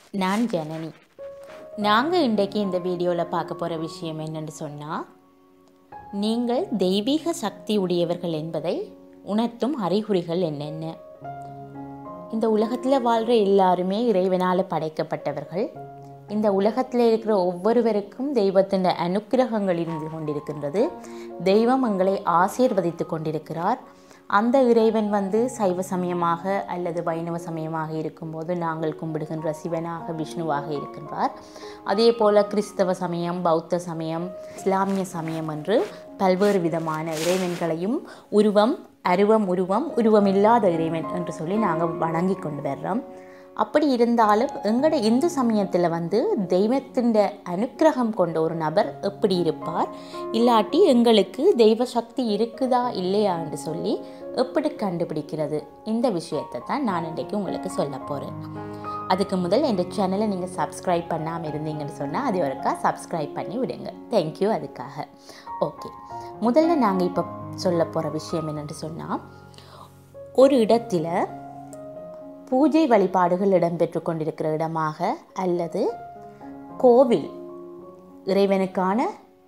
நான் ஜனனி நாங்கள் இன்றைக்கு இந்த வீடியோவில் பார்க்க போகிற விஷயம் என்னென்னு சொன்னால் நீங்கள் தெய்வீக சக்தி உடையவர்கள் என்பதை உணர்த்தும் அறிகுறிகள் என்னென்ன இந்த உலகத்தில் வாழ்கிற எல்லாருமே இறைவனால் படைக்கப்பட்டவர்கள் இந்த உலகத்தில் இருக்கிற ஒவ்வொருவருக்கும் தெய்வத்தின் அனுக்கிரகங்கள் இருந்து கொண்டிருக்கின்றது தெய்வம் எங்களை ஆசீர்வதித்து கொண்டிருக்கிறார் அந்த இறைவன் வந்து சைவ சமயமாக அல்லது வைணவ சமயமாக இருக்கும்போது நாங்கள் கும்பிடுகின்ற சிவனாக விஷ்ணுவாக இருக்கின்றார் அதே போல் கிறிஸ்தவ சமயம் பௌத்த சமயம் இஸ்லாமிய சமயம் என்று பல்வேறு விதமான இறைவன்களையும் உருவம் அருவம் உருவம் உருவமில்லாத இறைவன் என்று சொல்லி நாங்கள் வணங்கி கொண்டு வர்றோம் அப்படி இருந்தாலும் எங்களோட இந்து சமயத்தில் வந்து தெய்வத்தின் அனுக்கிரகம் கொண்ட ஒரு நபர் எப்படி இருப்பார் இல்லாட்டி எங்களுக்கு தெய்வ சக்தி இருக்குதா இல்லையா என்று சொல்லி எப்படி கண்டுபிடிக்கிறது இந்த விஷயத்தை தான் நான் இன்றைக்கு உங்களுக்கு சொல்ல போகிறேன் அதுக்கு முதல் என் சேனலை நீங்கள் சப்ஸ்கிரைப் பண்ணாமல் இருந்தீங்கன்னு சொன்னால் அது வரைக்கா சப்ஸ்கிரைப் பண்ணி விடுங்க தேங்க்யூ அதுக்காக ஓகே முதல்ல நாங்கள் இப்போ சொல்ல போகிற விஷயம் என்னென்னு சொன்னால் ஒரு இடத்துல பூஜை வழிபாடுகள் இடம்பெற்று கொண்டிருக்கிற இடமாக அல்லது கோவில் இறைவனுக்கான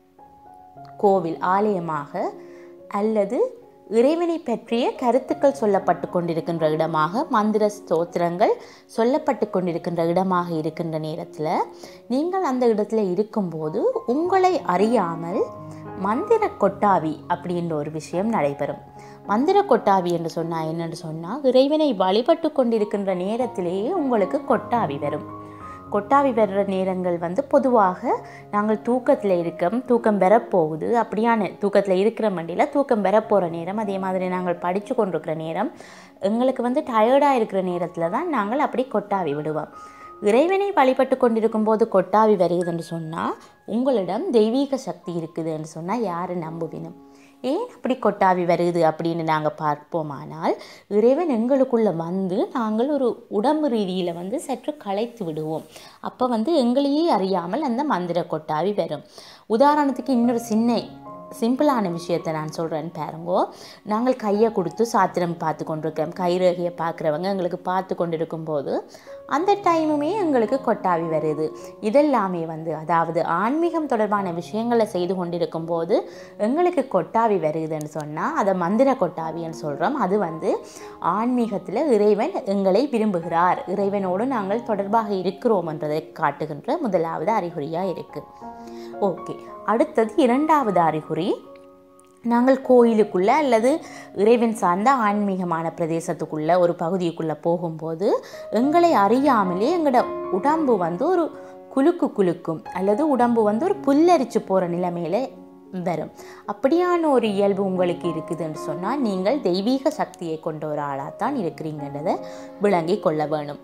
கோவில் ஆலயமாக அல்லது இறைவனை பற்றிய கருத்துக்கள் சொல்லப்பட்டு கொண்டிருக்கின்ற இடமாக மந்திர ஸ்தோத்திரங்கள் சொல்லப்பட்டு கொண்டிருக்கின்ற இடமாக இருக்கின்ற நேரத்தில் நீங்கள் அந்த இடத்துல இருக்கும்போது உங்களை அறியாமல் மந்திர கொட்டாவி அப்படின்ற ஒரு விஷயம் நடைபெறும் மந்திர கொட்டாவி என்று சொன்னால் என்னென்னு சொன்னால் இறைவனை வழிபட்டு கொண்டிருக்கின்ற நேரத்திலேயே உங்களுக்கு கொட்டாவி வரும் கொட்டாவி வர்ற நேரங்கள் வந்து பொதுவாக நாங்கள் தூக்கத்தில் இருக்கோம் தூக்கம் வரப்போகுது அப்படியான தூக்கத்தில் இருக்கிற மண்டியில் தூக்கம் வரப்போகிற நேரம் அதே மாதிரி நாங்கள் படித்து கொண்டிருக்கிற நேரம் எங்களுக்கு வந்து டயர்டாக இருக்கிற நேரத்தில் தான் நாங்கள் அப்படி கொட்டாவி விடுவோம் இறைவனை வழிபட்டு கொண்டிருக்கும் போது கொட்டாவி வருகுதுன்னு சொன்னால் உங்களிடம் தெய்வீக சக்தி இருக்குதுன்னு சொன்னால் யார் நம்புவினும் ஏன் அப்படி கொட்டாவி வருது அப்படின்னு நாங்கள் பார்ப்போமானால் இறைவன் எங்களுக்குள்ளே வந்து நாங்கள் ஒரு உடம்பு ரீதியில் வந்து சற்று களைத்து விடுவோம் அப்போ வந்து எங்களையே அறியாமல் அந்த மந்திர கொட்டாவி வரும் உதாரணத்துக்கு இன்னொரு சின்ன சிம்பிளான விஷயத்தை நான் சொல்கிறேன்னு பாருங்கோ நாங்கள் கையை கொடுத்து சாத்திரம் பார்த்து கொண்டிருக்கோம் கைரேகையை பார்க்குறவங்க எங்களுக்கு பார்த்து கொண்டு இருக்கும்போது அந்த டைமுமே எங்களுக்கு கொட்டாவி வருது இதெல்லாமே வந்து அதாவது ஆன்மீகம் தொடர்பான விஷயங்களை செய்து கொண்டிருக்கும் போது எங்களுக்கு கொட்டாவி வருதுன்னு சொன்னால் அதை மந்திர கொட்டாவின்னு சொல்கிறோம் அது வந்து ஆன்மீகத்தில் இறைவன் எங்களை விரும்புகிறார் இறைவனோடு நாங்கள் தொடர்பாக இருக்கிறோம் என்றதை காட்டுகின்ற முதலாவது அறிகுறியாக இருக்குது ஓகே அடுத்தது இரண்டாவது அறிகுறி நாங்கள் கோயிலுக்குள்ளே அல்லது இறைவன் சார்ந்த ஆன்மீகமான பிரதேசத்துக்குள்ளே ஒரு பகுதிக்குள்ளே போகும்போது எங்களை அறியாமலே எங்களோட உடம்பு வந்து ஒரு குலுக்கு குலுக்கும் அல்லது உடம்பு வந்து ஒரு புல்லரிச்சு போகிற நிலைமையில வரும் அப்படியான ஒரு இயல்பு உங்களுக்கு இருக்குதுன்னு சொன்னால் நீங்கள் தெய்வீக சக்தியை கொண்ட ஒரு ஆளாக தான் இருக்கிறீங்கன்றதை விளங்கி கொள்ள வேணும்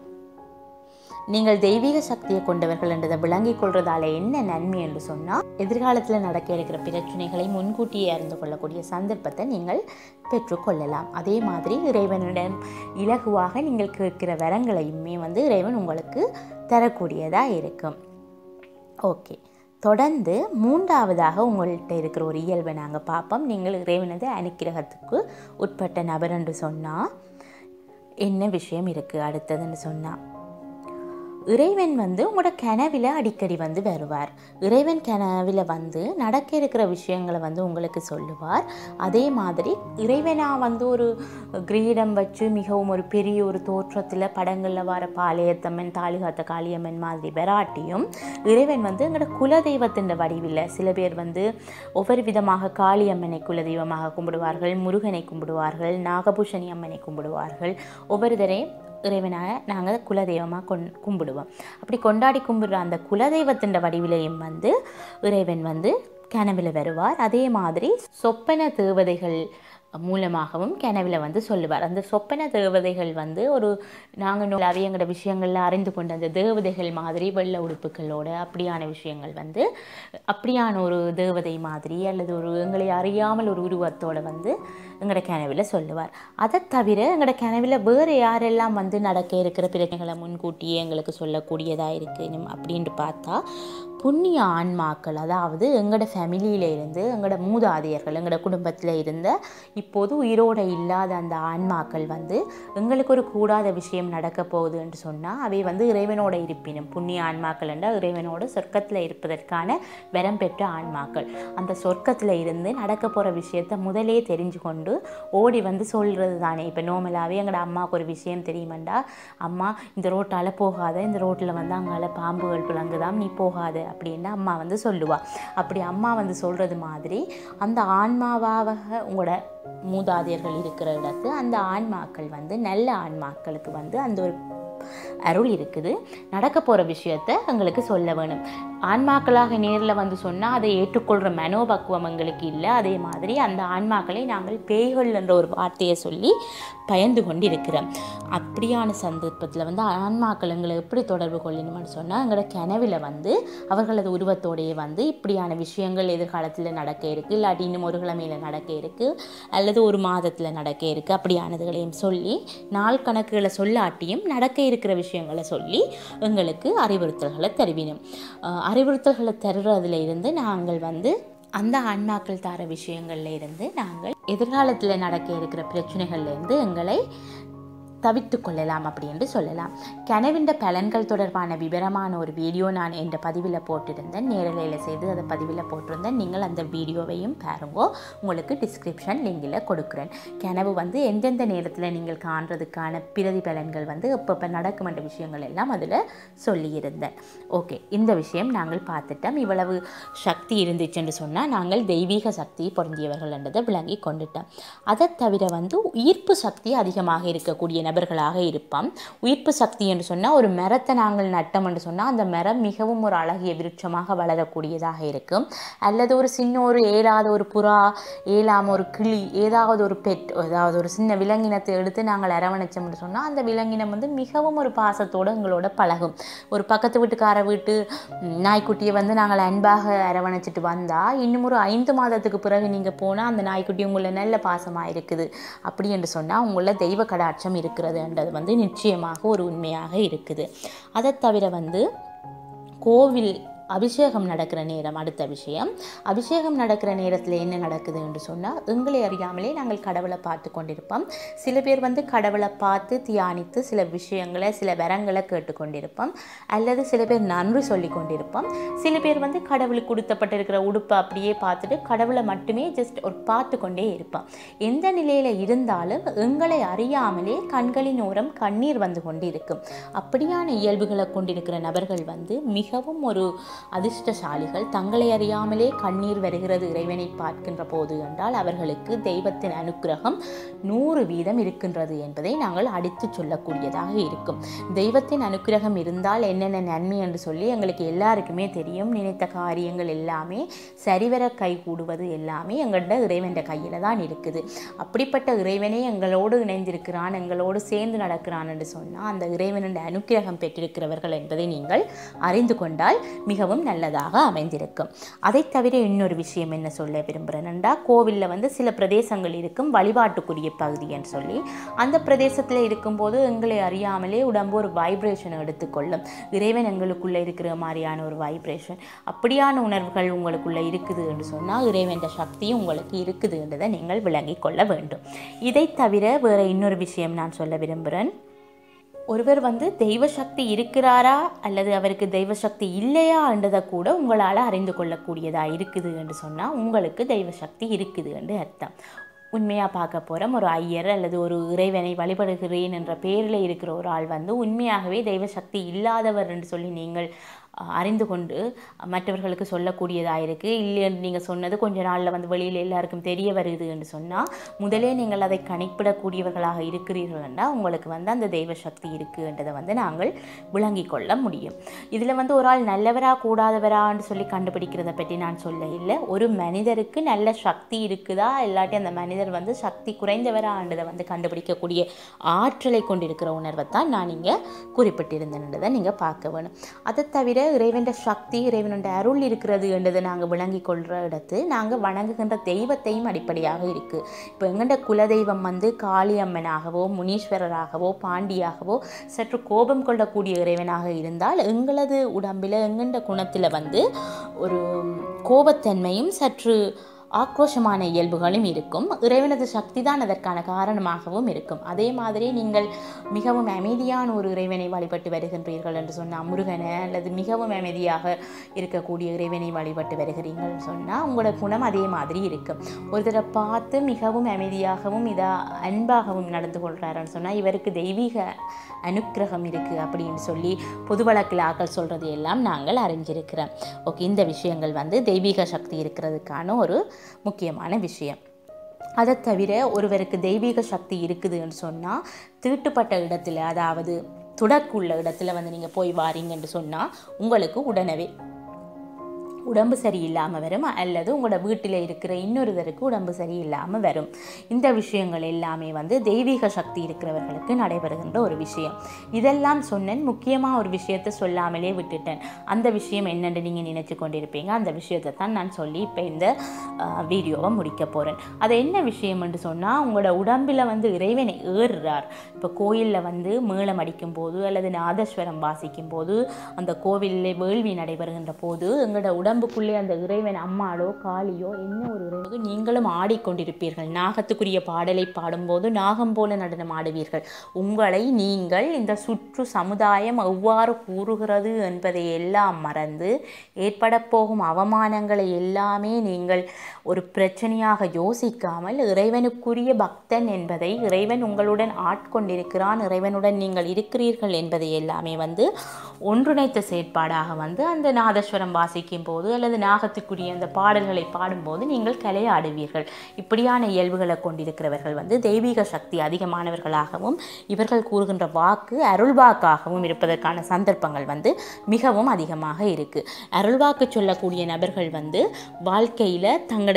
நீங்கள் தெய்வீக சக்தியை கொண்டவர்கள் என்றதை விளங்கிக் கொள்றதால என்ன நன்மை என்று சொன்னால் எதிர்காலத்தில் நடக்க இருக்கிற பிரச்சனைகளை முன்கூட்டியே அறிந்து கொள்ளக்கூடிய சந்தர்ப்பத்தை நீங்கள் பெற்றுக்கொள்ளலாம் அதே மாதிரி இறைவனிடம் இலகுவாக நீங்கள் கேட்கிற வரங்களையுமே வந்து இறைவன் உங்களுக்கு தரக்கூடியதாக இருக்கும் ஓகே தொடர்ந்து மூன்றாவதாக உங்கள்கிட்ட இருக்கிற ஒரு இயல்பை நாங்கள் பார்ப்போம் நீங்கள் இறைவனது அனுக்கிரகத்துக்கு உட்பட்ட நபர் என்று சொன்னால் என்ன விஷயம் இருக்குது அடுத்ததுன்னு சொன்னால் இறைவன் வந்து உங்களோட கனவில் அடிக்கடி வந்து வருவார் இறைவன் கனவில் வந்து நடக்க இருக்கிற விஷயங்களை வந்து உங்களுக்கு சொல்லுவார் அதே மாதிரி இறைவனாக வந்து ஒரு கிரீடம் வச்சு மிகவும் ஒரு பெரிய ஒரு தோற்றத்தில் படங்களில் வர பாளையத்தம்மன் தாலிகாத்த காளியம்மன் மாதிரி வெராட்டியும் இறைவன் வந்து எங்களோட குலதெய்வத்தின் வடிவில் சில பேர் வந்து ஒவ்வொரு விதமாக காளியம்மனை குலதெய்வமாக கும்பிடுவார்கள் முருகனை கும்பிடுவார்கள் நாகபூஷணி அம்மனை கும்பிடுவார்கள் ஒவ்வொருத்தரையும் இறைவனாக நாங்கள் குலதெய்வமாக கொண் கும்பிடுவோம் அப்படி கொண்டாடி கும்பிடுற அந்த குலதெய்வத்தின் வடிவிலையும் வந்து இறைவன் வந்து கனவில் வருவார் அதே மாதிரி சொப்பன தேவதைகள் மூலமாகவும் கனவில் வந்து சொல்லுவார் அந்த சொப்பன தேவதைகள் வந்து ஒரு நாங்கள் நூலாவே எங்களோட விஷயங்களில் அறிந்து கொண்ட அந்த தேவதைகள் மாதிரி வெள்ளை உடுப்புகளோட அப்படியான விஷயங்கள் வந்து அப்படியான ஒரு தேவதை மாதிரி அல்லது ஒரு எங்களை அறியாமல் ஒரு உருவத்தோடு வந்து எங்களோட கனவில் சொல்லுவார் அதை தவிர எங்களோட கனவில் வேறு யாரெல்லாம் வந்து நடக்க இருக்கிற பிரச்சனைகளை முன்கூட்டியே எங்களுக்கு சொல்லக்கூடியதாக இருக்குது அப்படின்ட்டு பார்த்தா புண்ணிய ஆன்மாக்கள் அதாவது எங்களோட ஃபேமிலியில் இருந்து எங்களோட மூதாதையர்கள் எங்களோட குடும்பத்தில் இருந்த இப்போது உயிரோடு இல்லாத அந்த ஆன்மாக்கள் வந்து எங்களுக்கு ஒரு கூடாத விஷயம் நடக்க போகுது என்று சொன்னால் அவை வந்து இறைவனோட இருப்பினும் புண்ணிய ஆன்மாக்கள் என்றால் இறைவனோட சொர்க்கத்தில் இருப்பதற்கான வரம் பெற்ற ஆன்மாக்கள் அந்த சொர்க்கத்தில் இருந்து நடக்க போகிற விஷயத்தை முதலே தெரிஞ்சு கொண்டு ஓடி வந்து சொல்கிறது தானே இப்போ நோமலாகவே எங்களோட அம்மாவுக்கு ஒரு விஷயம் தெரியுமாண்டா அம்மா இந்த ரோட்டால் போகாத இந்த ரோட்டில் வந்து அங்கால பாம்புகள் புழங்குதாம் நீ போகாத அப்படின்னு அம்மா வந்து சொல்லுவா அப்படி அம்மா வந்து சொல்கிறது மாதிரி அந்த ஆன்மாவாக உங்களோட மூதாதையர்கள் இருக்கிற இடத்து அந்த ஆன்மாக்கள் வந்து நல்ல ஆன்மாக்களுக்கு வந்து அந்த ஒரு அருள் இருக்குது நடக்க போகிற விஷயத்த எங்களுக்கு சொல்ல வேணும் ஆன்மாக்களாக நேரில் வந்து சொன்னால் அதை ஏற்றுக்கொள்கிற மனோபக்குவம் எங்களுக்கு இல்லை அதே மாதிரி அந்த ஆன்மாக்களை நாங்கள் பேய்கள் என்ற ஒரு வார்த்தையை சொல்லி பயந்து கொண்டு இருக்கிறோம் அப்படியான சந்தர்ப்பத்தில் வந்து ஆன்மாக்கள் எங்களை எப்படி தொடர்பு கொள்ளணும்னு சொன்னால் எங்களோட கனவில் வந்து அவர்களது உருவத்தோடையே வந்து இப்படியான விஷயங்கள் எதிர்காலத்தில் நடக்க இருக்குது இல்லாட்டி இன்னும் ஒரு கிழமையில் நடக்க இருக்குது அல்லது ஒரு மாதத்தில் நடக்க இருக்குது அப்படியானதுகளையும் சொல்லி நாள் கணக்குகளை சொல்லாட்டியும் நடக்க இருக்கிற விஷயங்களை சொல்லி எங்களுக்கு அறிவுறுத்தல்களை தருவினோம் அஹ் அறிவுறுத்தல்களை தருறதுல இருந்து நாங்கள் வந்து அந்த ஆன்மாக்கள் தர விஷயங்கள்ல இருந்து நாங்கள் எதிர்காலத்தில் நடக்க இருக்கிற பிரச்சனைகள்ல இருந்து எங்களை தவித்து கொள்ளலாம் அப்படின்னு சொல்லலாம் கனவிண்ட பலன்கள் தொடர்பான விவரமான ஒரு வீடியோ நான் என்ற பதிவில் போட்டிருந்தேன் நேரலையில் செய்து அதை பதிவில் போட்டிருந்தேன் நீங்கள் அந்த வீடியோவையும் பாருங்கோ உங்களுக்கு டிஸ்கிரிப்ஷன் லிங்கில் கொடுக்குறேன் கனவு வந்து எந்தெந்த நேரத்தில் நீங்கள் காண்றதுக்கான பிரதி பலன்கள் வந்து எப்பப்போ நடக்கும் என்ற விஷயங்கள் எல்லாம் அதில் சொல்லியிருந்தேன் ஓகே இந்த விஷயம் நாங்கள் பார்த்துட்டோம் இவ்வளவு சக்தி இருந்துச்சுன்னு சொன்னால் நாங்கள் தெய்வீக சக்தி பொருந்தியவர்கள் என்றதை விளங்கி கொண்டுட்டோம் அதை தவிர வந்து ஈர்ப்பு சக்தி அதிகமாக இருக்கக்கூடிய நபர்களாக இருப்போம் உயிர்ப்பு சக்தி என்று சொன்னால் ஒரு மரத்தை நாங்கள் நட்டோம் என்று சொன்னால் அந்த மரம் மிகவும் ஒரு அழகிய விருட்சமாக வளரக்கூடியதாக இருக்கும் அல்லது ஒரு சின்ன ஒரு ஏலாத ஒரு புறா ஏலாம ஒரு கிளி ஏதாவது ஒரு பெட் ஏதாவது ஒரு சின்ன விலங்கினத்தை எடுத்து நாங்கள் அரவணைச்சோம்னு சொன்னால் அந்த விலங்கினம் வந்து மிகவும் ஒரு பாசத்தோடு எங்களோட பழகும் ஒரு பக்கத்து வீட்டுக்கார வீட்டு ம், நாய்க்குட்டியை வந்து நாங்கள் அன்பாக அரவணைச்சிட்டு வந்தால் இன்னும் ஒரு ஐந்து மாதத்துக்கு பிறகு நீங்கள் போனால் அந்த நாய்க்குட்டி உங்களை நல்ல பாசமாக இருக்குது அப்படி என்று சொன்னால் உங்கள தெய்வ கடாட்சம் இருக்கிறதுன்றது வந்து நிச்சயமாக ஒரு உண்மையாக இருக்குது அதை தவிர வந்து கோவில் அபிஷேகம் நடக்கிற நேரம் அடுத்த விஷயம் அபிஷேகம் நடக்கிற நேரத்தில் என்ன நடக்குது என்று சொன்னால் எங்களை அறியாமலே நாங்கள் கடவுளை பார்த்து கொண்டிருப்போம் சில பேர் வந்து கடவுளை பார்த்து தியானித்து சில விஷயங்களை சில வரங்களை கேட்டுக்கொண்டிருப்போம் அல்லது சில பேர் நன்றி சொல்லி கொண்டிருப்போம் சில பேர் வந்து கடவுளுக்கு கொடுத்தப்பட்டிருக்கிற உடுப்பை அப்படியே பார்த்துட்டு கடவுளை மட்டுமே ஜஸ்ட் ஒரு பார்த்து கொண்டே இருப்போம் எந்த நிலையில் இருந்தாலும் எங்களை அறியாமலே கண்களின் ஓரம் கண்ணீர் வந்து கொண்டிருக்கும் அப்படியான இயல்புகளை கொண்டிருக்கிற நபர்கள் வந்து மிகவும் ஒரு அதிர்ஷ்டசாலிகள் தங்களை அறியாமலே கண்ணீர் வருகிறது இறைவனை பார்க்கின்ற போது என்றால் அவர்களுக்கு தெய்வத்தின் அனுக்கிரகம் நூறு வீதம் இருக்கின்றது என்பதை நாங்கள் அடித்து சொல்லக்கூடியதாக இருக்கும் தெய்வத்தின் அனுக்கிரகம் இருந்தால் என்னென்ன நன்மை என்று சொல்லி எங்களுக்கு எல்லாருக்குமே தெரியும் நினைத்த காரியங்கள் எல்லாமே சரிவர கைகூடுவது எல்லாமே எங்கள்ட இறைவன் கையில் தான் இருக்குது அப்படிப்பட்ட இறைவனே எங்களோடு இணைந்திருக்கிறான் எங்களோடு சேர்ந்து நடக்கிறான் என்று சொன்னால் அந்த இறைவனுடைய அனுக்கிரகம் பெற்றிருக்கிறவர்கள் என்பதை நீங்கள் அறிந்து கொண்டால் மிகவும் நல்லதாக அமைந்திருக்கும் அதை தவிர இன்னொரு விஷயம் என்ன சொல்ல விரும்புகிறேன்டா கோவிலில் வந்து சில பிரதேசங்கள் இருக்கும் வழிபாட்டுக்குரிய பகுதி என்று சொல்லி அந்த பிரதேசத்தில் இருக்கும்போது எங்களை அறியாமலே உடம்பு ஒரு வைப்ரேஷனை எடுத்துக்கொள்ளும் இறைவன் எங்களுக்குள்ளே இருக்கிற மாதிரியான ஒரு வைப்ரேஷன் அப்படியான உணர்வுகள் உங்களுக்குள்ளே இருக்குது என்று சொன்னால் இறைவன் சக்தியும் உங்களுக்கு இருக்குது என்றதை நீங்கள் விளங்கிக் கொள்ள வேண்டும் இதை தவிர வேறு இன்னொரு விஷயம் நான் சொல்ல விரும்புகிறேன் ஒருவர் வந்து தெய்வ சக்தி இருக்கிறாரா அல்லது அவருக்கு தெய்வ சக்தி இல்லையா என்றதை கூட உங்களால் அறிந்து கொள்ளக்கூடியதாக இருக்குது என்று சொன்னால் உங்களுக்கு தெய்வ சக்தி இருக்குது என்று அர்த்தம் உண்மையாக பார்க்க போகிறோம் ஒரு ஐயர் அல்லது ஒரு இறைவனை வழிபடுகிறேன் என்ற பேரில் இருக்கிற ஒரு ஆள் வந்து உண்மையாகவே தெய்வ சக்தி இல்லாதவர் என்று சொல்லி நீங்கள் அஹ், அறிந்து கொண்டு மற்றவர்களுக்கு சொல்லக்கூடியதாக இருக்குது இல்லைன்னு நீங்கள் சொன்னது கொஞ்ச நாளில் வந்து வெளியில் எல்லாருக்கும் தெரிய வருது என்று சொன்னால் முதலே நீங்கள் அதை கணிப்பிடக்கூடியவர்களாக இருக்கிறீர்கள் என்றால் உங்களுக்கு வந்து அந்த தெய்வ சக்தி இருக்குன்றதை வந்து நாங்கள் விளங்கிக் கொள்ள முடியும் இதில் வந்து ஒரு ஆள் நல்லவரா கூடாதவரான்னு சொல்லி கண்டுபிடிக்கிறத பற்றி நான் சொல்ல இல்லை ஒரு மனிதருக்கு நல்ல சக்தி இருக்குதா இல்லாட்டி அந்த மனிதர் வந்து சக்தி குறைந்தவரான்றதை வந்து கண்டுபிடிக்கக்கூடிய ஆற்றலை கொண்டிருக்கிற உணர்வை தான் நான் இங்கே குறிப்பிட்டிருந்தேன்றதை நீங்கள் பார்க்க வேணும் அதை தவிர இறைவன் சக்தி இறைவனுடைய அருள் இருக்கிறது என்றதை நாங்கள் விளங்கி கொள்கிற இடத்து நாங்கள் வணங்குகின்ற தெய்வத்தையும் அடிப்படையாக இருக்குது இப்போ எங்கள்ட குலதெய்வம் வந்து காளியம்மனாகவோ முனீஸ்வரராகவோ பாண்டியாகவோ சற்று கோபம் கொள்ளக்கூடிய இறைவனாக இருந்தால் எங்களது உடம்பில் எங்கண்ட குணத்தில் வந்து ஒரு கோபத்தன்மையும் சற்று ஆக்ரோஷமான இயல்புகளும் இருக்கும் இறைவனது சக்தி தான் அதற்கான காரணமாகவும் இருக்கும் அதே மாதிரி நீங்கள் மிகவும் அமைதியான ஒரு இறைவனை வழிபட்டு வருகின்றீர்கள் என்று சொன்னால் முருகனை அல்லது மிகவும் அமைதியாக இருக்கக்கூடிய இறைவனை வழிபட்டு வருகிறீர்கள் சொன்னால் உங்களோட குணம் அதே மாதிரி இருக்கும் ஒருத்தரை பார்த்து மிகவும் அமைதியாகவும் இதாக அன்பாகவும் நடந்து கொள்கிறாருன்னு சொன்னால் இவருக்கு தெய்வீக அனுக்கிரகம் இருக்குது அப்படின்னு சொல்லி பொது வழக்கில் ஆக்கள் சொல்கிறது எல்லாம் நாங்கள் அறிஞ்சிருக்கிறோம் ஓகே இந்த விஷயங்கள் வந்து தெய்வீக சக்தி இருக்கிறதுக்கான ஒரு முக்கியமான விஷயம் அதை தவிர ஒருவருக்கு தெய்வீக சக்தி இருக்குதுன்னு சொன்னால் தீட்டுப்பட்ட இடத்துல அதாவது துடக்குள்ள இடத்துல வந்து நீங்கள் போய் வாரீங்கன்னு சொன்னால் உங்களுக்கு உடனே உடம்பு சரியில்லாமல் வரும் அல்லது உங்களோட வீட்டில் இருக்கிற இன்னொருவருக்கு உடம்பு சரியில்லாமல் வரும் இந்த விஷயங்கள் எல்லாமே வந்து தெய்வீக சக்தி இருக்கிறவர்களுக்கு நடைபெறுகின்ற ஒரு விஷயம் இதெல்லாம் சொன்னேன் முக்கியமாக ஒரு விஷயத்தை சொல்லாமலே விட்டுட்டேன் அந்த விஷயம் என்னென்று நீங்கள் நினச்சி கொண்டிருப்பீங்க அந்த விஷயத்தை தான் நான் சொல்லி இப்போ இந்த வீடியோவை முடிக்க போகிறேன் அது என்ன விஷயம் என்று சொன்னால் உங்களோட உடம்பில் வந்து இறைவனை ஏறுறார் இப்போ கோயிலில் வந்து மேளம் அடிக்கும் போது அல்லது நாதஸ்வரம் வாசிக்கும் போது அந்த கோவிலில் வேள்வி நடைபெறுகின்ற போது எங்களோட உடம்பு உடம்புக்குள்ளே அந்த இறைவன் அம்மாளோ காளியோ என்ன ஒரு இறைவனுக்கு நீங்களும் ஆடிக்கொண்டிருப்பீர்கள் நாகத்துக்குரிய பாடலை பாடும்போது நாகம் போல நடனம் ஆடுவீர்கள் உங்களை நீங்கள் இந்த சுற்று சமுதாயம் எவ்வாறு கூறுகிறது என்பதை எல்லாம் மறந்து ஏற்பட போகும் அவமானங்களை எல்லாமே நீங்கள் ஒரு பிரச்சனையாக யோசிக்காமல் இறைவனுக்குரிய பக்தன் என்பதை இறைவன் உங்களுடன் ஆட்கொண்டிருக்கிறான் இறைவனுடன் நீங்கள் இருக்கிறீர்கள் என்பதை எல்லாமே வந்து ஒன்றிணைத்த செயற்பாடாக வந்து அந்த நாதஸ்வரம் வாசிக்கும் போது அல்லது நாகத்துக்குரிய அந்த பாடல்களை பாடும்போது நீங்கள் கலையாடுவீர்கள் இப்படியான இயல்புகளை கொண்டிருக்கிறவர்கள் வந்து தெய்வீக சக்தி அதிகமானவர்களாகவும் இவர்கள் கூறுகின்ற வாக்கு அருள்வாக்காகவும் இருப்பதற்கான சந்தர்ப்பங்கள் வந்து மிகவும் அதிகமாக இருக்குது அருள்வாக்கு சொல்லக்கூடிய நபர்கள் வந்து வாழ்க்கையில் தங்களோட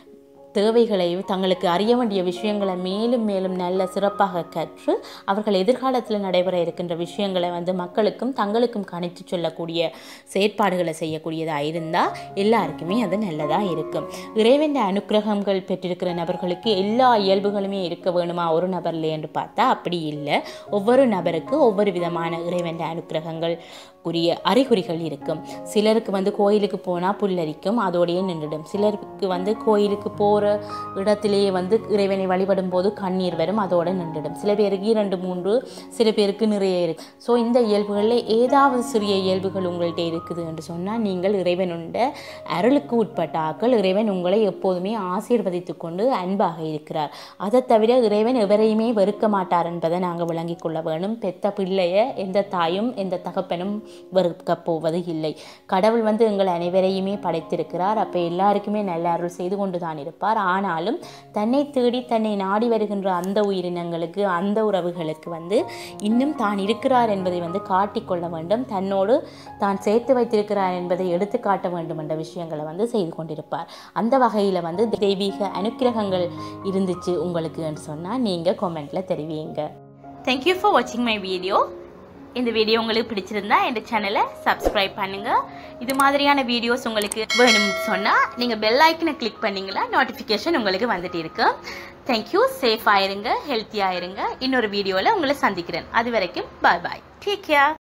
தேவைகளை தங்களுக்கு அறிய வேண்டிய விஷயங்களை மேலும் மேலும் நல்ல சிறப்பாக கற்று அவர்கள் எதிர்காலத்தில் நடைபெற இருக்கின்ற விஷயங்களை வந்து மக்களுக்கும் தங்களுக்கும் கணித்து சொல்லக்கூடிய செயற்பாடுகளை செய்யக்கூடியதாக இருந்தால் எல்லாருக்குமே அது நல்லதாக இருக்கும் இறைவன் அனுக்கிரகங்கள் பெற்றிருக்கிற நபர்களுக்கு எல்லா இயல்புகளுமே இருக்க வேணுமா ஒரு நபரில் என்று பார்த்தா அப்படி இல்லை ஒவ்வொரு நபருக்கு ஒவ்வொரு விதமான இறைவன் அனுக்கிரகங்கள் உரிய அறிகுறிகள் இருக்கும் சிலருக்கு வந்து கோயிலுக்கு போனால் புல்லரிக்கும் அதோடையே நின்றுடும் சிலருக்கு வந்து கோயிலுக்கு போகிற இடத்திலேயே வந்து இறைவனை வழிபடும் போது கண்ணீர் வரும் அதோடு நின்றுடும் சில பேருக்கு இரண்டு மூன்று சில பேருக்கு நிறைய இருக்கு ஸோ இந்த இயல்புகளில் ஏதாவது சிறிய இயல்புகள் உங்கள்கிட்ட இருக்குது என்று சொன்னால் நீங்கள் இறைவனுண்ட அருளுக்கு உட்பட்ட ஆக்கள் இறைவன் உங்களை எப்போதுமே ஆசீர்வதித்து கொண்டு அன்பாக இருக்கிறார் அதை தவிர இறைவன் எவரையுமே வெறுக்க மாட்டார் என்பதை நாங்கள் விளங்கிக் கொள்ள வேணும் பெத்த பிள்ளைய எந்த தாயும் எந்த தகப்பனும் வெறுக்கப் போவது இல்லை கடவுள் வந்து எங்கள் அனைவரையுமே படைத்திருக்கிறார் அப்போ எல்லாருக்குமே நல்ல அருள் செய்து கொண்டு தான் இருப்பார் ஆனாலும் தன்னை தேடி தன்னை நாடி வருகின்ற அந்த உயிரினங்களுக்கு அந்த உறவுகளுக்கு வந்து இன்னும் தான் இருக்கிறார் என்பதை வந்து காட்டிக்கொள்ள வேண்டும் தன்னோடு தான் சேர்த்து வைத்திருக்கிறார் என்பதை எடுத்து காட்ட வேண்டும் என்ற விஷயங்களை வந்து செய்து கொண்டிருப்பார் அந்த வகையில் வந்து தெய்வீக அனுக்கிரகங்கள் இருந்துச்சு உங்களுக்கு என்று சொன்னால் நீங்கள் கொமெண்ட்டில் தெரிவிங்க தேங்க்யூ ஃபார் வாட்சிங் மை வீடியோ இந்த வீடியோ உங்களுக்கு பிடிச்சிருந்தா இந்த சேனலை சப்ஸ்கிரைப் பண்ணுங்க இது மாதிரியான வீடியோஸ் உங்களுக்கு வேணும்னு சொன்னால் நீங்கள் பெல் ஐக்கனை கிளிக் பண்ணீங்களா நோட்டிஃபிகேஷன் உங்களுக்கு வந்துட்டு இருக்கு தேங்க்யூ சேஃப் ஆயிருங்க ஹெல்த்தியாக இருங்க இன்னொரு வீடியோவில் உங்களை சந்திக்கிறேன் அது வரைக்கும் பாய் பாய் டேக் கேர்